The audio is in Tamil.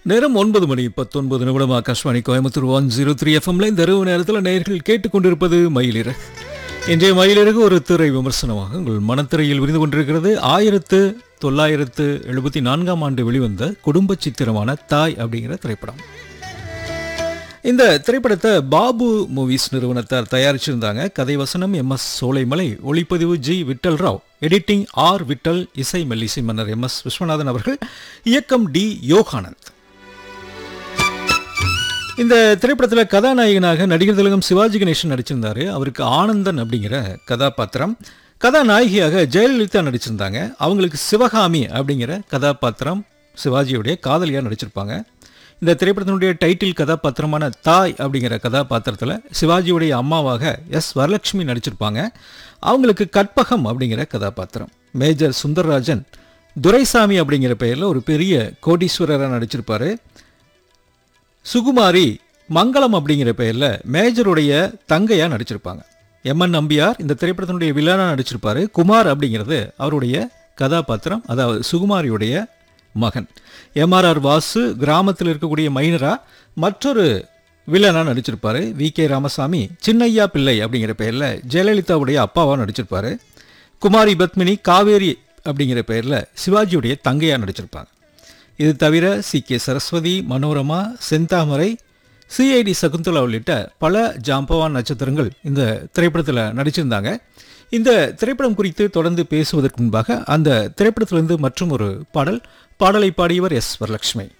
நேரம் ஒன்பது மணி பத்தொன்பது நிமிடம் Akashvani Coimbatore one zero three எஃப்எம்ல இந்த இரவு நேரத்தில் நேர்கள் கேட்டுக்கொண்டிருப்பது மயிலிற இன்றைய மயிலிறகு ஒரு திரை விமர்சனமாக உங்கள் மனத்திரையில் விரிந்து கொண்டிருக்கிறது ஆயிரத்து தொள்ளாயிரத்து எழுபத்தி நான்காம் ஆண்டு வெளிவந்த குடும்ப சித்திரமான தாய் அப்படிங்கிற திரைப்படம் இந்த திரைப்படத்தை பாபு மூவிஸ் நிறுவனத்தார் தயாரிச்சிருந்தாங்க கதை வசனம் எம் எஸ் சோலைமலை ஒளிப்பதிவு G Vittal Rao editing R Vittal இசை மெல்லிசை மன்னர் எம் எஸ் விஸ்வநாதன் அவர்கள் இயக்கம் டி யோகானந்த் இந்த திரைப்படத்தில் கதாநாயகனாக நடிகர் திலகம் சிவாஜி கணேசன் நடிச்சிருந்தாரு அவருக்கு ஆனந்தன் அப்படிங்கிற கதாபாத்திரம் கதாநாயகியாக ஜெயலலிதா நடிச்சிருந்தாங்க அவங்களுக்கு சிவகாமி அப்படிங்கிற கதாபாத்திரம் சிவாஜியுடைய காதலியாக நடிச்சிருப்பாங்க இந்த திரைப்படத்தினுடைய டைட்டில் கதாபாத்திரமான தாய் அப்படிங்கிற கதாபாத்திரத்தில் சிவாஜியுடைய அம்மாவாக எஸ் வரலட்சுமி நடிச்சிருப்பாங்க அவங்களுக்கு கற்பகம் அப்படிங்கிற கதாபாத்திரம் மேஜர் சுந்தரராஜன் துரைசாமி அப்படிங்கிற பெயரில் ஒரு பெரிய கோடீஸ்வரராக நடிச்சிருப்பாரு சுகுமாரி மங்களம் அப்படிங்கிற பெயரில் மேஜருடைய தங்கையாக நடிச்சிருப்பாங்க எம்என் நம்பியார் இந்த திரைப்படத்தினுடைய வில்லனாக நடிச்சிருப்பாரு குமார் அப்படிங்கிறது அவருடைய கதாபாத்திரம் அதாவது சுகுமாரியுடைய மகன் எம்ஆர்ஆர் வாசு கிராமத்தில் இருக்கக்கூடிய மைனரா மற்றொரு வில்லனாக நடிச்சிருப்பாரு வி கே ராமசாமி சின்னையா பிள்ளை அப்படிங்கிற பெயரில் ஜெயலலிதாவுடைய அப்பாவாக நடிச்சிருப்பாரு குமாரி பத்மினி காவேரி அப்படிங்கிற பெயரில் சிவாஜியுடைய தங்கையாக நடிச்சிருப்பாங்க இது தவிர C K Saraswathi Manorama Senthamarai CID Sakunthala உள்ளிட்ட பல ஜாம்பவான் நட்சத்திரங்கள் இந்த திரைப்படத்தில் நடிச்சிருந்தாங்க இந்த திரைப்படம் குறித்து தொடர்ந்து பேசுவதற்கு முன்பாக அந்த திரைப்படத்திலிருந்து மற்றும் ஒரு பாடல் பாடலை பாடியவர் எஸ் வரலட்சுமி